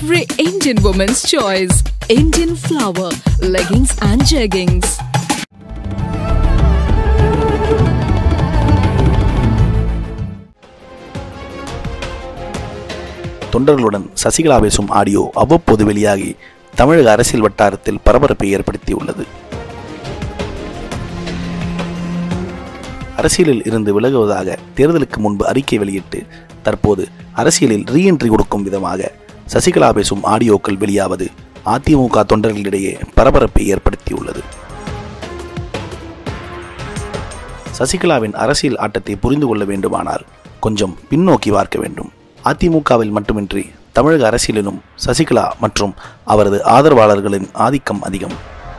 every Indian woman's choice. Indian flower, leggings and jeggings. தொண்டர்களுடன் சசிகலா பேசும் audio அவ்வப்போது வெளியாகி தமிழக அரசியல் வட்டாரத்தில் பரபரப்பை ஏற்படுத்தியுள்ளது அரசியலில் இருந்து விலகுவதாக தேர்தலுக்கு முன்பு அறிக்கை வெளியிட்டு தற்போது அரசியலில் ரீஎன்ட்ரி கொடுக்கும் விதமாக சசிகலா பேசும் ஆடியோக்கள் வெளியாவது அதிமுக தொண்டர்களிடையே பரபரப்பை ஏற்படுத்தியுள்ளது சசிகலாவின் அரசியல் ஆட்டத்தை புரிந்து கொள்ள வேண்டுமானால் கொஞ்சம் பின்னோக்கி பார்க்க வேண்டும் அதிமுகவில் மட்டுமின்றி தமிழக அரசியலிலும் சசிகலா மற்றும் அவரது ஆதரவாளர்களின் ஆதிக்கம் அதிகம்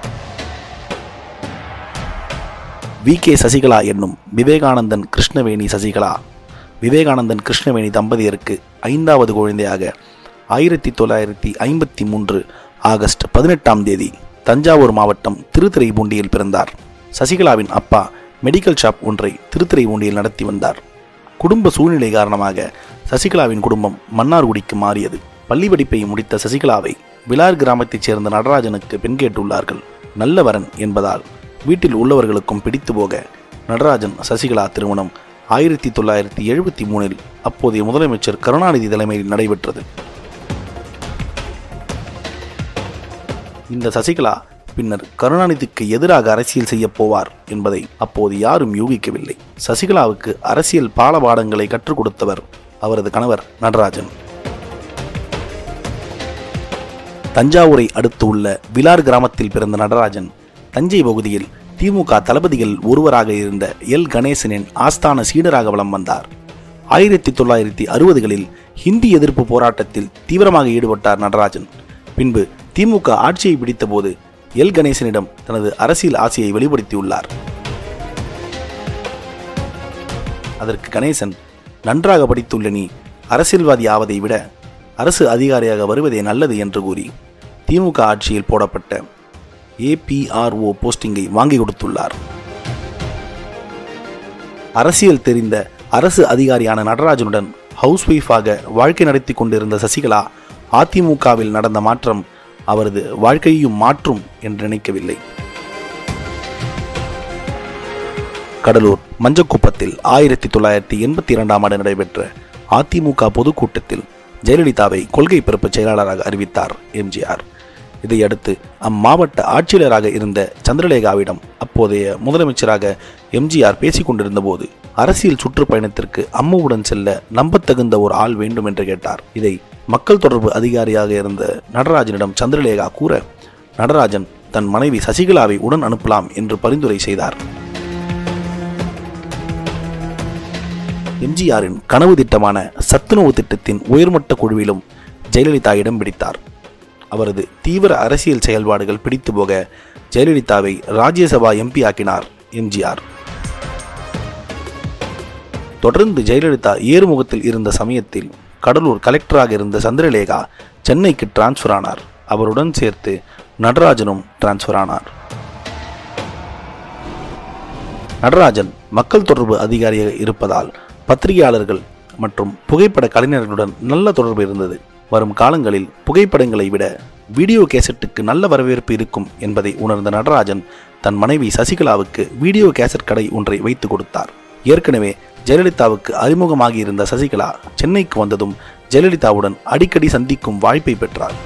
வி கே சசிகலா என்னும் விவேகானந்தன் கிருஷ்ணவேணி சசிகலா விவேகானந்தன் கிருஷ்ணவேணி தம்பதியருக்கு ஐந்தாவது குழந்தையாக ஆயிரத்தி தொள்ளாயிரத்தி ஐம்பத்தி மூன்று ஆகஸ்ட் பதினெட்டாம் தேதி தஞ்சாவூர் மாவட்டம் திருத்துறைப்பூண்டியில் பிறந்தார் சசிகலாவின் அப்பா மெடிக்கல் ஷாப் ஒன்றை திருத்துறைப்பூண்டியில் நடத்தி வந்தார் குடும்ப சூழ்நிலை காரணமாக சசிகலாவின் குடும்பம் மன்னார்குடிக்கு மாறியது பள்ளி படிப்பை முடித்த சசிகலாவை விலார் கிராமத்தைச் சேர்ந்த நடராஜனுக்கு பெண் கேட்டுள்ளார்கள் நல்ல வரன் என்பதால் வீட்டில் உள்ளவர்களுக்கும் பிடித்து போக நடராஜன் சசிகலா திருமணம் ஆயிரத்தி தொள்ளாயிரத்தி எழுபத்தி மூணில் அப்போதைய முதலமைச்சர் கருணாநிதி தலைமையில் நடைபெற்றது இந்த சசிகலா பின்னர் கருணாநிதிக்கு எதிராக அரசியல் செய்யப் போவார் என்பதை அப்போது யாரும் யூகிக்கவில்லை சசிகலாவுக்கு அரசியல் பாலபாடங்களை கற்றுக் கொடுத்தவர் அவரது கணவர் நடராஜன் தஞ்சாவூரை அடுத்து உள்ள விலார் கிராமத்தில் பிறந்த நடராஜன் தஞ்சை பகுதியில் திமுக தளபதிகள் ஒருவராக இருந்த எல் கணேசனின் ஆஸ்தான சீடராக வலம் வந்தார் ஆயிரத்தி தொள்ளாயிரத்தி அறுபதுகளில் ஹிந்தி எதிர்ப்பு போராட்டத்தில் தீவிரமாக ஈடுபட்டார் நடராஜன் பின்பு திமுக ஆட்சியை பிடித்தபோது எல் கணேசனிடம் தனது அரசியல் ஆசையை வெளிப்படுத்தியுள்ளார் அதற்கு கணேசன் நன்றாக படித்துள்ள நீ அரசியல்வாதி ஆவதை விட அரசு அதிகாரியாக வருவதே நல்லது என்று கூறி திமுக ஆட்சியில் போடப்பட்ட ஏபிஆர்ஓ போஸ்டிங்கை வாங்கி கொடுத்துள்ளார் அரசியல் தெரிந்த அரசு அதிகாரியான நடராஜனுடன் ஹவுஸ் ஒய்ஃபாக வாழ்க்கை நடத்தி கொண்டிருந்த சசிகலா அதிமுகவில் நடந்த மாற்றம் அவரது வாழ்க்கையையும் மாற்றும் என்று நினைக்கவில்லை கடலூர் மஞ்சக்குப்பத்தில் ஆயிரத்தி தொள்ளாயிரத்தி எண்பத்தி இரண்டாம் ஆண்டு நடைபெற்ற அதிமுக பொதுக்கூட்டத்தில் ஜெயலலிதாவை கொள்கை பிறப்பு செயலாளராக அறிவித்தார் எம்ஜிஆர் இதையடுத்து அம்மாவட்ட ஆட்சியாளராக இருந்த சந்திரலேகாவிடம் அப்போதைய முதலமைச்சராக எம்ஜிஆர் பேசிக் கொண்டிருந்த போது அரசியல் சுற்றுப்பயணத்திற்கு அம்மாவுடன் செல்ல நம்பத்தகுந்த ஒரு ஆள் வேண்டும் என்று கேட்டார் இதை மக்கள் தொடர்பு அதிகாரியாக இருந்த நடராஜனிடம் சந்திரலேகா கூற நடராஜன் தன் மனைவி சசிகலாவை உடன் அனுப்பலாம் என்று பரிந்துரை செய்தார் எம்ஜிஆரின் கனவு திட்டமான சத்துணவு திட்டத்தின் உயர்மட்ட குழுவிலும் ஜெயலலிதா இடம் பிடித்தார் அவரது தீவிர அரசியல் செயல்பாடுகள் பிடித்து போக ஜெயலலிதாவை ராஜ்யசபா எம்பி ஆக்கினார் எம்ஜிஆர் தொடர்ந்து ஜெயலலிதா ஏறுமுகத்தில் இருந்த சமயத்தில் கடலூர் கலெக்டராக இருந்த சந்திரலேகா சென்னைக்கு டிரான்ஸ்ஃபர் ஆனார் அவருடன் சேர்த்து நடராஜனும் டிரான்ஸ்ஃபர் ஆனார் நடராஜன் மக்கள் தொடர்பு அதிகாரியாக இருப்பதால் பத்திரிகையாளர்கள் மற்றும் புகைப்பட கலைஞர்களுடன் நல்ல தொடர்பு இருந்தது வரும் காலங்களில் புகைப்படங்களை விட வீடியோ கேசட்டுக்கு நல்ல வரவேற்பு இருக்கும் என்பதை உணர்ந்த நடராஜன் தன் மனைவி சசிகலாவுக்கு வீடியோ கேசட் கடை ஒன்றை வைத்து கொடுத்தார் ஏற்கனவே ஜெயலலிதாவுக்கு அறிமுகமாகி இருந்த சசிகலா சென்னைக்கு வந்ததும் ஜெயலலிதாவுடன் அடிக்கடி சந்திக்கும் வாய்ப்பை பெற்றார்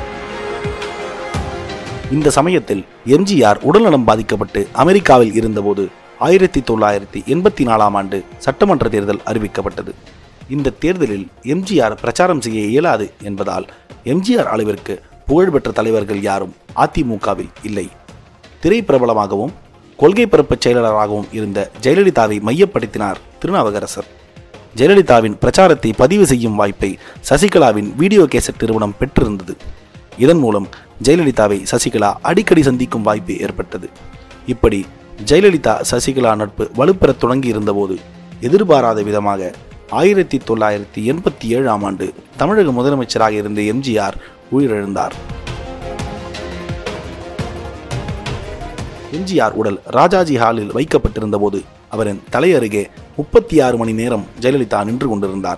இந்த சமயத்தில் எம்ஜிஆர் உடல்நலம் பாதிக்கப்பட்டு அமெரிக்காவில் இருந்தபோது ஆயிரத்தி தொள்ளாயிரத்தி எண்பத்தி நாலாம் ஆண்டு சட்டமன்ற தேர்தல் அறிவிக்கப்பட்டது இந்த தேர்தலில் எம்ஜிஆர் பிரச்சாரம் செய்ய இயலாது என்பதால் எம்ஜிஆர் அளவிற்கு புகழ்பெற்ற தலைவர்கள் யாரும் அதிமுகவில் இல்லை திரைப்பிரபலமாகவும் கொள்கை பரப்பு செயலாளராகவும் இருந்த ஜெயலலிதாவை மையப்படுத்தினார் திருநாவுக்கரசர் ஜெயலலிதாவின் பிரச்சாரத்தை பதிவு செய்யும் வாய்ப்பை சசிகலாவின் வீடியோ கேசட் நிறுவனம் பெற்றிருந்தது இதன் மூலம் ஜெயலலிதாவை சசிகலா அடிக்கடி சந்திக்கும் வாய்ப்பு ஏற்பட்டது இப்படி ஜெயலலிதா சசிகலா நட்பு வலுப்பெறத் தொடங்கி இருந்தபோது எதிர்பாராத விதமாக ஆயிரத்தி தொள்ளாயிரத்தி எண்பத்தி ஏழாம் ஆண்டு தமிழக முதலமைச்சராக இருந்த எம்ஜிஆர் உயிரிழந்தார் எம்ஜிஆர் உடல் ராஜாஜி ஹாலில் வைக்கப்பட்டிருந்த போது அவரின் தலை அருகே முப்பத்தி ஆறு மணி நேரம் ஜெயலலிதா நின்று கொண்டிருந்தார்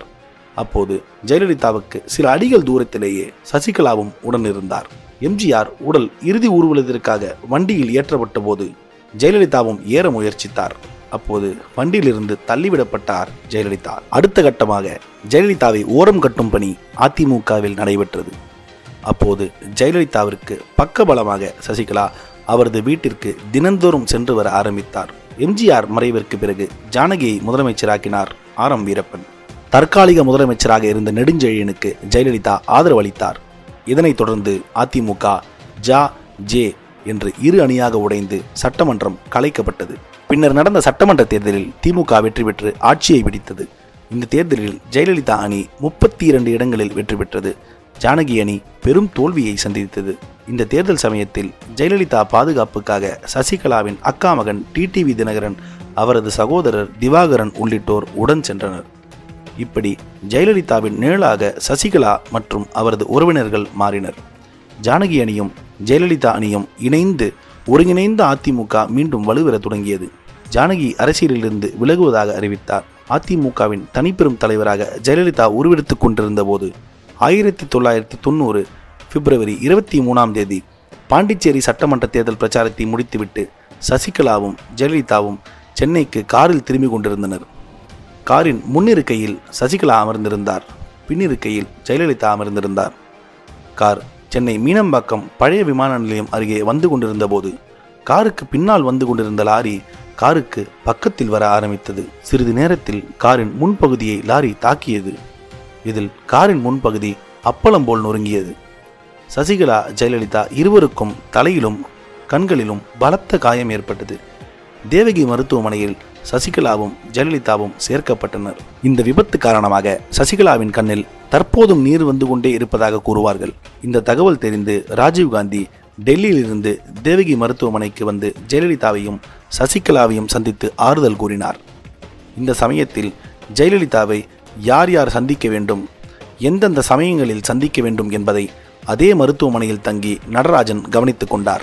அப்போது ஜெயலலிதாவுக்கு சில அடிகள் தூரத்திலேயே சசிகலாவும் உடன் இருந்தார் எம்ஜிஆர் உடல் இறுதி ஊர்வலத்திற்காக வண்டியில் ஏற்றப்பட்ட போது ஜெயலலிதாவும் ஏற முயற்சித்தார் அப்போது வண்டியிலிருந்து தள்ளிவிடப்பட்டார் ஜெயலலிதா அடுத்த கட்டமாக ஜெயலலிதாவை ஓரம் கட்டும் பணி அதிமுகவில் நடைபெற்றது அப்போது ஜெயலலிதாவிற்கு பக்கபலமாக சசிகலா அவரது வீட்டிற்கு தினந்தோறும் சென்று வர ஆரம்பித்தார் எம்ஜிஆர் மறைவிற்கு பிறகு ஜானகியை முதலமைச்சராக்கினார் ஆர் எம் வீரப்பன் தற்காலிக முதலமைச்சராக இருந்த நெடுஞ்செழியனுக்கு ஜெயலலிதா ஆதரவு அளித்தார் இதனைத் தொடர்ந்து அதிமுக ஜா ஜே என்று இரு அணியாக உடைந்து சட்டமன்றம் கலைக்கப்பட்டது பின்னர் நடந்த சட்டமன்ற தேர்தலில் திமுக வெற்றி பெற்று ஆட்சியை பிடித்தது இந்த தேர்தலில் ஜெயலலிதா அணி முப்பத்தி இரண்டு இடங்களில் வெற்றி பெற்றது ஜானகி அணி பெரும் தோல்வியை சந்தித்தது இந்த தேர்தல் சமயத்தில் ஜெயலலிதா பாதுகாப்புக்காக சசிகலாவின் அக்கா மகன் டிடிவி தினகரன் அவரது சகோதரர் திவாகரன் உள்ளிட்டோர் உடன் சென்றனர் இப்படி ஜெயலலிதாவின் நிழலாக சசிகலா மற்றும் அவரது உறவினர்கள் மாறினர் ஜானகி அணியும் ஜெயலலிதா அணியும் இணைந்து ஒருங்கிணைந்த அதிமுக மீண்டும் வலுவெற தொடங்கியது ஜானகி அரசியலிலிருந்து விலகுவதாக அறிவித்தார் அதிமுகவின் தனிப்பெரும் தலைவராக ஜெயலலிதா உருவெடுத்துக் கொண்டிருந்த போது ஆயிரத்தி தொள்ளாயிரத்தி தொண்ணூறு பிப்ரவரி இருபத்தி மூணாம் தேதி பாண்டிச்சேரி சட்டமன்ற தேர்தல் பிரச்சாரத்தை முடித்துவிட்டு சசிகலாவும் ஜெயலலிதாவும் சென்னைக்கு காரில் திரும்பி கொண்டிருந்தனர் காரின் முன்னிருக்கையில் சசிகலா அமர்ந்திருந்தார் பின்னிருக்கையில் ஜெயலலிதா அமர்ந்திருந்தார் கார் சென்னை மீனம்பாக்கம் பழைய விமான நிலையம் அருகே வந்து கொண்டிருந்த போது காருக்கு பின்னால் வந்து கொண்டிருந்த லாரி காருக்கு பக்கத்தில் வர ஆரம்பித்தது சிறிது நேரத்தில் காரின் முன்பகுதியை லாரி தாக்கியது இதில் காரின் முன்பகுதி அப்பளம் போல் நொறுங்கியது சசிகலா ஜெயலலிதா இருவருக்கும் தலையிலும் கண்களிலும் பலத்த காயம் ஏற்பட்டது தேவகி மருத்துவமனையில் சசிகலாவும் ஜெயலலிதாவும் சேர்க்கப்பட்டனர் இந்த விபத்து காரணமாக சசிகலாவின் கண்ணில் தற்போதும் நீர் வந்து கொண்டே இருப்பதாக கூறுவார்கள் இந்த தகவல் தெரிந்து ராஜீவ்காந்தி டெல்லியிலிருந்து தேவகி மருத்துவமனைக்கு வந்து ஜெயலலிதாவையும் சசிகலாவையும் சந்தித்து ஆறுதல் கூறினார் இந்த சமயத்தில் ஜெயலலிதாவை யார் யார் சந்திக்க வேண்டும் எந்தெந்த சமயங்களில் சந்திக்க வேண்டும் என்பதை அதே மருத்துவமனையில் தங்கி நடராஜன் கவனித்துக் கொண்டார்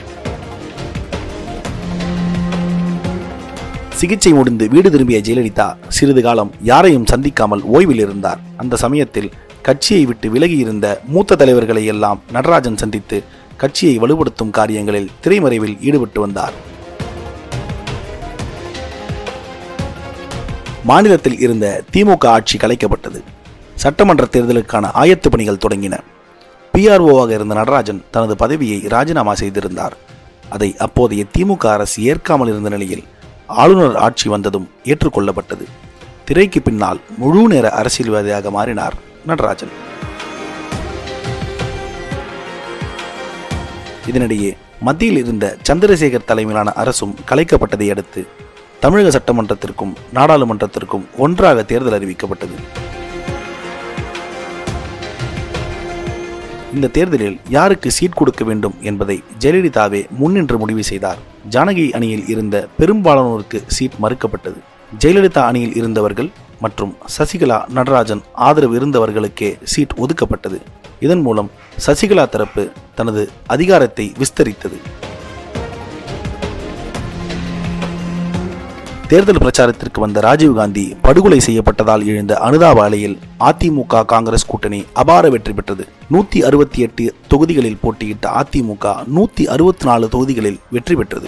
சிகிச்சை முடிந்து வீடு திரும்பிய ஜெயலலிதா சிறிது காலம் யாரையும் சந்திக்காமல் ஓய்வில் இருந்தார் அந்த சமயத்தில் கட்சியை விட்டு விலகியிருந்த மூத்த தலைவர்களை எல்லாம் நடராஜன் சந்தித்து கட்சியை வலுப்படுத்தும் காரியங்களில் திரைமறைவில் ஈடுபட்டு வந்தார் மாநிலத்தில் இருந்த திமுக ஆட்சி கலைக்கப்பட்டது சட்டமன்ற தேர்தலுக்கான ஆயத்த பணிகள் தொடங்கின பிஆர்ஓவாக இருந்த நடராஜன் தனது பதவியை ராஜினாமா செய்திருந்தார் அதை அப்போதைய திமுக அரசு ஏற்காமல் இருந்த நிலையில் ஆளுநர் ஆட்சி வந்ததும் ஏற்றுக்கொள்ளப்பட்டது திரைக்கு பின்னால் முழு நேர அரசியல்வாதியாக மாறினார் நடராஜன் இதனிடையே மத்தியில் இருந்த சந்திரசேகர் தலைமையிலான அரசும் கலைக்கப்பட்டதை அடுத்து தமிழக சட்டமன்றத்திற்கும் நாடாளுமன்றத்திற்கும் ஒன்றாக தேர்தல் அறிவிக்கப்பட்டது இந்த தேர்தலில் யாருக்கு சீட் கொடுக்க வேண்டும் என்பதை ஜெயலலிதாவே முன்னின்று முடிவு செய்தார் ஜானகி அணியில் இருந்த பெரும்பாலானோருக்கு சீட் மறுக்கப்பட்டது ஜெயலலிதா அணியில் இருந்தவர்கள் மற்றும் சசிகலா நடராஜன் ஆதரவு இருந்தவர்களுக்கே சீட் ஒதுக்கப்பட்டது இதன் மூலம் சசிகலா தரப்பு தனது அதிகாரத்தை விஸ்தரித்தது தேர்தல் பிரச்சாரத்திற்கு வந்த ராஜீவ்காந்தி படுகொலை செய்யப்பட்டதால் எழுந்த அனுதாப அலையில் அதிமுக காங்கிரஸ் கூட்டணி அபார வெற்றி பெற்றது நூத்தி அறுபத்தி எட்டு தொகுதிகளில் போட்டியிட்ட அதிமுக நூத்தி அறுபத்தி நாலு தொகுதிகளில் வெற்றி பெற்றது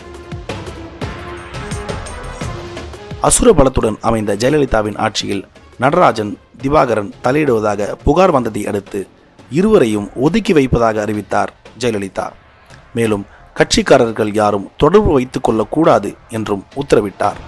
அசுர பலத்துடன் அமைந்த ஜெயலலிதாவின் ஆட்சியில் நடராஜன் திவாகரன் தலையிடுவதாக புகார் வந்ததை அடுத்து இருவரையும் ஒதுக்கி வைப்பதாக அறிவித்தார் ஜெயலலிதா மேலும் கட்சிக்காரர்கள் யாரும் தொடர்பு வைத்துக் கொள்ளக்கூடாது என்றும் உத்தரவிட்டார்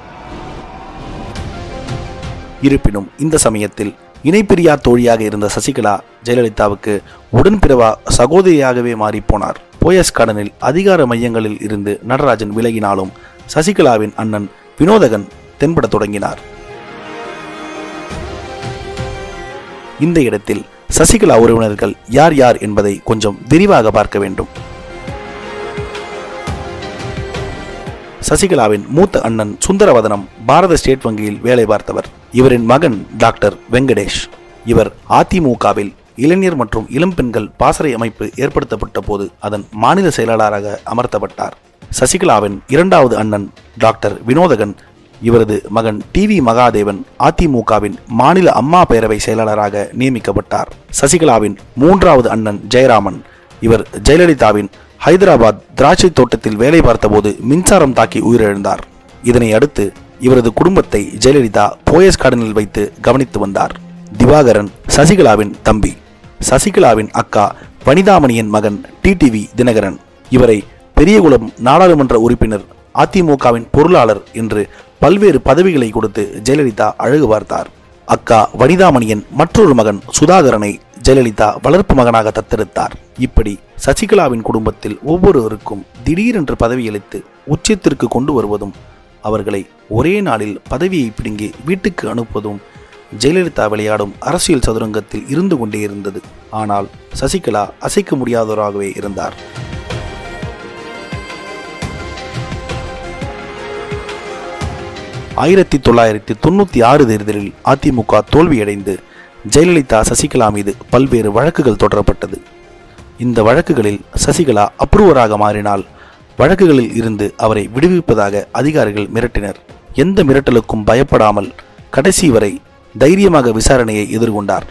இருப்பினும் இந்த சமயத்தில் இணைப்பிரியா தோழியாக இருந்த சசிகலா ஜெயலலிதாவுக்கு உடன்பிறவா சகோதரியாகவே மாறிப்போனார் போயஸ் கார்டனில் அதிகார மையங்களில் இருந்து நடராஜன் விலகினாலும் சசிகலாவின் அண்ணன் வினோதகன் தென்படத் தொடங்கினார் இந்த இடத்தில் சசிகலா உறவினர்கள் யார் யார் என்பதை கொஞ்சம் விரிவாக பார்க்க வேண்டும் சசிகலாவின் மூத்த அண்ணன் சுந்தரவதனம் பாரத ஸ்டேட் வங்கியில் வேலை பார்த்தவர் இவரின் மகன் டாக்டர் வெங்கடேஷ் இவர் அதிமுகவில் இளைஞர் மற்றும் இளம்பெண்கள் பாசறை அமைப்பு ஏற்படுத்தப்பட்ட போது அதன் மாநில செயலாளராக அமர்த்தப்பட்டார் சசிகலாவின் இரண்டாவது அண்ணன் டாக்டர் வினோதகன் இவரது மகன் டி வி மகாதேவன் அதிமுகவின் மாநில அம்மா பேரவை செயலாளராக நியமிக்கப்பட்டார் சசிகலாவின் மூன்றாவது அண்ணன் ஜெயராமன் இவர் ஜெயலலிதாவின் ஹைதராபாத் திராட்சை தோட்டத்தில் வேலை பார்த்தபோது மின்சாரம் தாக்கி உயிரிழந்தார் இதனை அடுத்து இவரது குடும்பத்தை ஜெயலலிதா போயஸ் கார்டனில் வைத்து கவனித்து வந்தார் திவாகரன் சசிகலாவின் தம்பி சசிகலாவின் அக்கா வனிதாமணியின் மகன் டிடிவி தினகரன் இவரை பெரியகுளம் நாடாளுமன்ற உறுப்பினர் அதிமுகவின் பொருளாளர் என்று பல்வேறு பதவிகளை கொடுத்து ஜெயலலிதா அழகு பார்த்தார் அக்கா வனிதாமணியன் மற்றொரு மகன் சுதாகரனை ஜெயலலிதா வளர்ப்பு மகனாக தத்தெடுத்தார் இப்படி சசிகலாவின் குடும்பத்தில் ஒவ்வொருவருக்கும் திடீரென்று பதவியளித்து உச்சத்திற்கு கொண்டு வருவதும் அவர்களை ஒரே நாளில் பதவியை பிடுங்கி வீட்டுக்கு அனுப்புவதும் ஜெயலலிதா விளையாடும் அரசியல் சதுரங்கத்தில் இருந்து கொண்டே இருந்தது ஆனால் சசிகலா அசைக்க முடியாதவராகவே இருந்தார் ஆயிரத்தி தொள்ளாயிரத்தி தொண்ணூற்றி ஆறு தேர்தலில் அதிமுக தோல்வியடைந்து ஜெயலலிதா சசிகலா மீது பல்வேறு வழக்குகள் தொடரப்பட்டது இந்த வழக்குகளில் சசிகலா அப்ரூவராக மாறினால் வழக்குகளில் இருந்து அவரை விடுவிப்பதாக அதிகாரிகள் மிரட்டினர் எந்த மிரட்டலுக்கும் பயப்படாமல் கடைசி வரை தைரியமாக விசாரணையை எதிர்கொண்டார்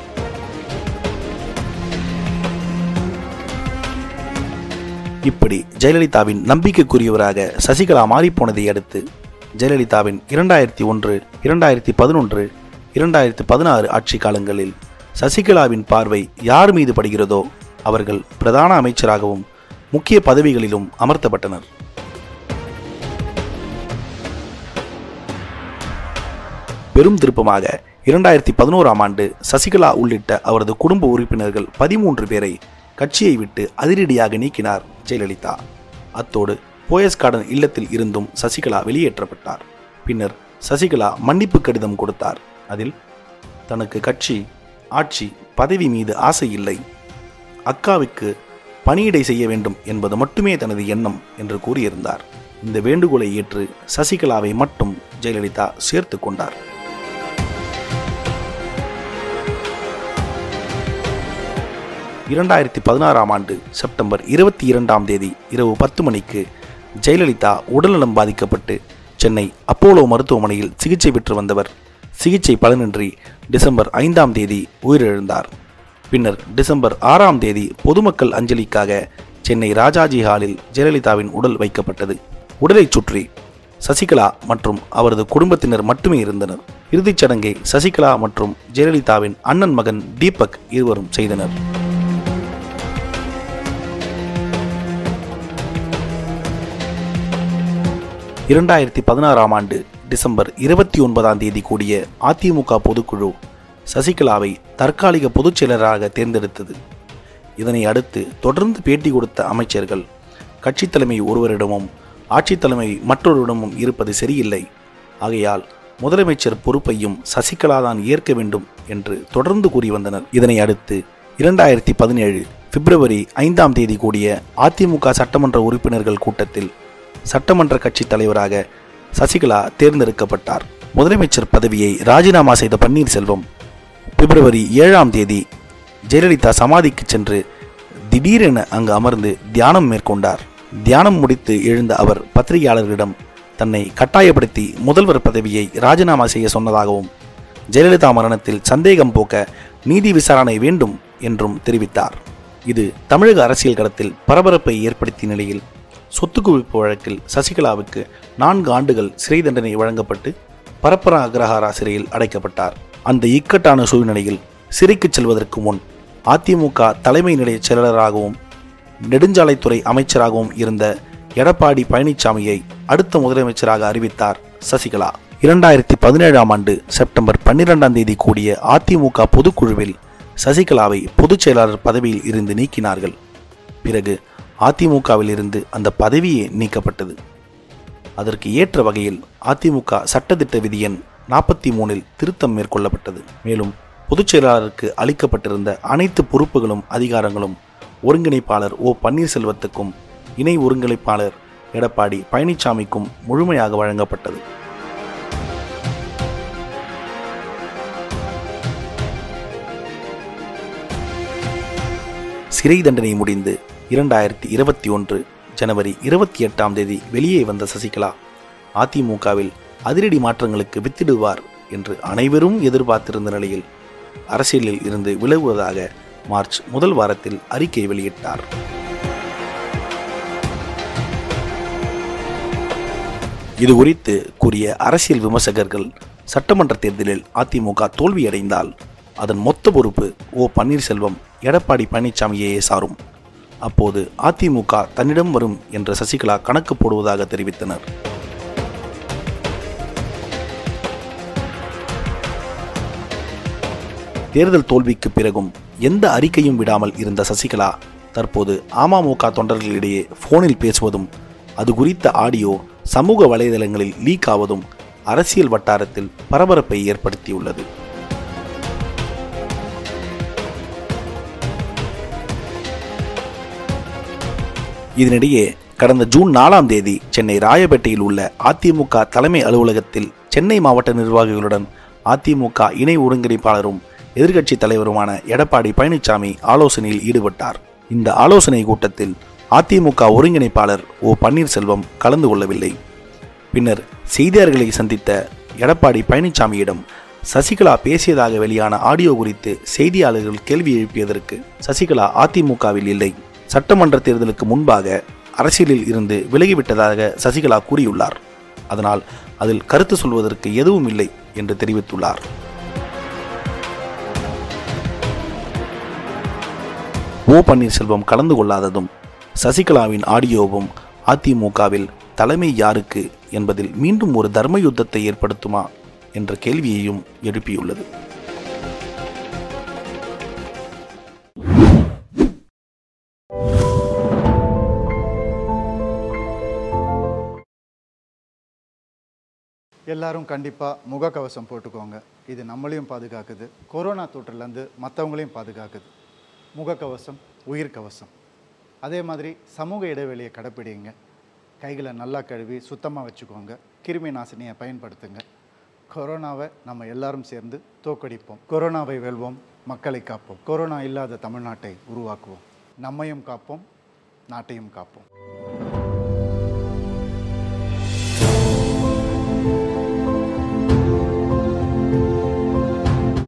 இப்படி ஜெயலலிதாவின் நம்பிக்கைக்குரியவராக சசிகலா மாறிப்போனதை அடுத்து ஜெயலலிதாவின் இரண்டாயிரத்தி ஒன்று இரண்டாயிரத்தி பதினொன்று இரண்டாயிரத்தி பதினாறு ஆட்சி காலங்களில் சசிகலாவின் பார்வை யார் மீது படுகிறதோ அவர்கள் பிரதான அமைச்சராகவும் முக்கிய பதவிகளிலும் அமர்த்தப்பட்டனர் பெரும் திருப்பமாக இரண்டாயிரத்தி பதினோராம் ஆண்டு சசிகலா உள்ளிட்ட அவரது குடும்ப உறுப்பினர்கள் பதிமூன்று பேரை கட்சியை விட்டு அதிரடியாக நீக்கினார் ஜெயலலிதா அத்தோடு போயஸ் கார்டன் இல்லத்தில் இருந்தும் சசிகலா வெளியேற்றப்பட்டார் பின்னர் சசிகலா மன்னிப்பு கடிதம் கொடுத்தார் அதில் தனக்கு கட்சி ஆட்சி பதவி மீது ஆசை இல்லை அக்காவுக்கு பணியிடை செய்ய வேண்டும் என்பது மட்டுமே தனது எண்ணம் என்று கூறியிருந்தார் இந்த வேண்டுகோளை ஏற்று சசிகலாவை மட்டும் ஜெயலலிதா சேர்த்து கொண்டார் இரண்டாயிரத்தி பதினாறாம் ஆண்டு செப்டம்பர் இருபத்தி இரண்டாம் தேதி இரவு பத்து மணிக்கு ஜெயலலிதா உடல்நலம் பாதிக்கப்பட்டு சென்னை அப்போலோ மருத்துவமனையில் சிகிச்சை பெற்று வந்தவர் சிகிச்சை பலனின்றி டிசம்பர் ஐந்தாம் தேதி உயிரிழந்தார் பின்னர் டிசம்பர் ஆறாம் தேதி பொதுமக்கள் அஞ்சலிக்காக சென்னை ராஜாஜி ஹாலில் ஜெயலலிதாவின் உடல் வைக்கப்பட்டது உடலைச் சுற்றி சசிகலா மற்றும் அவரது குடும்பத்தினர் மட்டுமே இருந்தனர் இறுதிச் சடங்கை சசிகலா மற்றும் ஜெயலலிதாவின் அண்ணன் மகன் தீபக் இருவரும் செய்தனர் இரண்டாயிரத்தி பதினாறாம் ஆண்டு டிசம்பர் இருபத்தி ஒன்பதாம் தேதி கூடிய அதிமுக பொதுக்குழு சசிகலாவை தற்காலிக பொதுச் செயலராக தேர்ந்தெடுத்தது இதனை அடுத்து தொடர்ந்து பேட்டி கொடுத்த அமைச்சர்கள் கட்சித் தலைமை ஒருவரிடமும் ஆட்சித் தலைமை மற்றொருடமும் இருப்பது சரியில்லை ஆகையால் முதலமைச்சர் பொறுப்பையும் சசிகலா தான் ஏற்க வேண்டும் என்று தொடர்ந்து கூறி வந்தனர் இதனை அடுத்து இரண்டாயிரத்தி பதினேழு பிப்ரவரி ஐந்தாம் தேதி கூடிய அதிமுக சட்டமன்ற உறுப்பினர்கள் கூட்டத்தில் சட்டமன்ற கட்சி தலைவராக சசிகலா தேர்ந்தெடுக்கப்பட்டார் முதலமைச்சர் பதவியை ராஜினாமா செய்த பன்னீர்செல்வம் பிப்ரவரி ஏழாம் தேதி ஜெயலலிதா சமாதிக்கு சென்று திடீரென அங்கு அமர்ந்து தியானம் மேற்கொண்டார் தியானம் முடித்து எழுந்த அவர் பத்திரிகையாளர்களிடம் தன்னை கட்டாயப்படுத்தி முதல்வர் பதவியை ராஜினாமா செய்ய சொன்னதாகவும் ஜெயலலிதா மரணத்தில் சந்தேகம் போக்க நீதி விசாரணை வேண்டும் என்றும் தெரிவித்தார் இது தமிழக அரசியல் களத்தில் பரபரப்பை ஏற்படுத்திய நிலையில் சொத்து குவிப்பு வழக்கில் சசிகலாவுக்கு நான்கு ஆண்டுகள் சிறை தண்டனை வழங்கப்பட்டு பரப்பர அக்ரஹாரா சிறையில் அடைக்கப்பட்டார் அந்த இக்கட்டான சூழ்நிலையில் சிறைக்கு செல்வதற்கு முன் அதிமுக தலைமை நிலைய செயலாளராகவும் நெடுஞ்சாலைத்துறை அமைச்சராகவும் இருந்த எடப்பாடி பழனிசாமியை அடுத்த முதலமைச்சராக அறிவித்தார் சசிகலா இரண்டாயிரத்தி பதினேழாம் ஆண்டு செப்டம்பர் பன்னிரெண்டாம் தேதி கூடிய அதிமுக பொதுக்குழுவில் சசிகலாவை பொதுச் செயலாளர் பதவியில் இருந்து நீக்கினார்கள் பிறகு அதிமுகவில் இருந்து அந்த பதவியே நீக்கப்பட்டது அதற்கு ஏற்ற வகையில் அதிமுக சட்டத்திட்ட விதி எண் நாற்பத்தி மூணில் திருத்தம் மேற்கொள்ளப்பட்டது மேலும் பொதுச் செயலாளருக்கு அளிக்கப்பட்டிருந்த அனைத்து பொறுப்புகளும் அதிகாரங்களும் ஒருங்கிணைப்பாளர் ஓ பன்னீர்செல்வத்துக்கும் இணை ஒருங்கிணைப்பாளர் எடப்பாடி பழனிசாமிக்கும் முழுமையாக வழங்கப்பட்டது சிறை தண்டனை முடிந்து இரண்டாயிரத்தி இருபத்தி ஒன்று ஜனவரி இருபத்தி எட்டாம் தேதி வெளியே வந்த சசிகலா அதிமுகவில் அதிரடி மாற்றங்களுக்கு வித்திடுவார் என்று அனைவரும் எதிர்பார்த்திருந்த நிலையில் அரசியலில் இருந்து விலகுவதாக மார்ச் முதல் வாரத்தில் அறிக்கை வெளியிட்டார் இது குறித்து கூறிய அரசியல் விமர்சகர்கள் சட்டமன்ற தேர்தலில் அதிமுக தோல்வியடைந்தால் அதன் மொத்த பொறுப்பு ஓ பன்னீர்செல்வம் எடப்பாடி பழனிசாமியையே சாரும் அப்போது அதிமுக தன்னிடம் வரும் என்ற சசிகலா கணக்கு போடுவதாக தெரிவித்தனர் தேர்தல் தோல்விக்கு பிறகும் எந்த அறிக்கையும் விடாமல் இருந்த சசிகலா தற்போது அமமுக தொண்டர்களிடையே போனில் பேசுவதும் அது குறித்த ஆடியோ சமூக வலைதளங்களில் லீக் ஆவதும் அரசியல் வட்டாரத்தில் பரபரப்பை ஏற்படுத்தியுள்ளது இதனிடையே கடந்த ஜூன் நாலாம் தேதி சென்னை ராயப்பேட்டையில் உள்ள அதிமுக தலைமை அலுவலகத்தில் சென்னை மாவட்ட நிர்வாகிகளுடன் அதிமுக இணை ஒருங்கிணைப்பாளரும் எதிர்க்கட்சி தலைவருமான எடப்பாடி பழனிசாமி ஆலோசனையில் ஈடுபட்டார் இந்த ஆலோசனை கூட்டத்தில் அதிமுக ஒருங்கிணைப்பாளர் ஓ பன்னீர்செல்வம் கலந்து கொள்ளவில்லை பின்னர் செய்தியாளர்களை சந்தித்த எடப்பாடி பழனிசாமியிடம் சசிகலா பேசியதாக வெளியான ஆடியோ குறித்து செய்தியாளர்கள் கேள்வி எழுப்பியதற்கு சசிகலா அதிமுகவில் இல்லை சட்டமன்ற தேர்தலுக்கு முன்பாக அரசியலில் இருந்து விலகிவிட்டதாக சசிகலா கூறியுள்ளார் அதனால் அதில் கருத்து சொல்வதற்கு எதுவும் இல்லை என்று தெரிவித்துள்ளார் ஓ பன்னீர்செல்வம் கலந்து கொள்ளாததும் சசிகலாவின் ஆடியோவும் அதிமுகவில் தலைமை யாருக்கு என்பதில் மீண்டும் ஒரு தர்ம யுத்தத்தை ஏற்படுத்துமா என்ற கேள்வியையும் எழுப்பியுள்ளது எல்லாரும் கண்டிப்பாக முகக்கவசம் போட்டுக்கோங்க இது நம்மளையும் பாதுகாக்குது கொரோனா தொற்றுலேருந்து மற்றவங்களையும் பாதுகாக்குது முகக்கவசம் உயிர் கவசம் அதே மாதிரி சமூக இடைவெளியை கடைப்பிடிங்க கைகளை நல்லா கழுவி சுத்தமாக வச்சுக்கோங்க கிருமி நாசினியை பயன்படுத்துங்க கொரோனாவை நம்ம எல்லாரும் சேர்ந்து தோக்கடிப்போம் கொரோனாவை வெல்வோம் மக்களை காப்போம் கொரோனா இல்லாத தமிழ்நாட்டை உருவாக்குவோம் நம்மையும் காப்போம் நாட்டையும் காப்போம்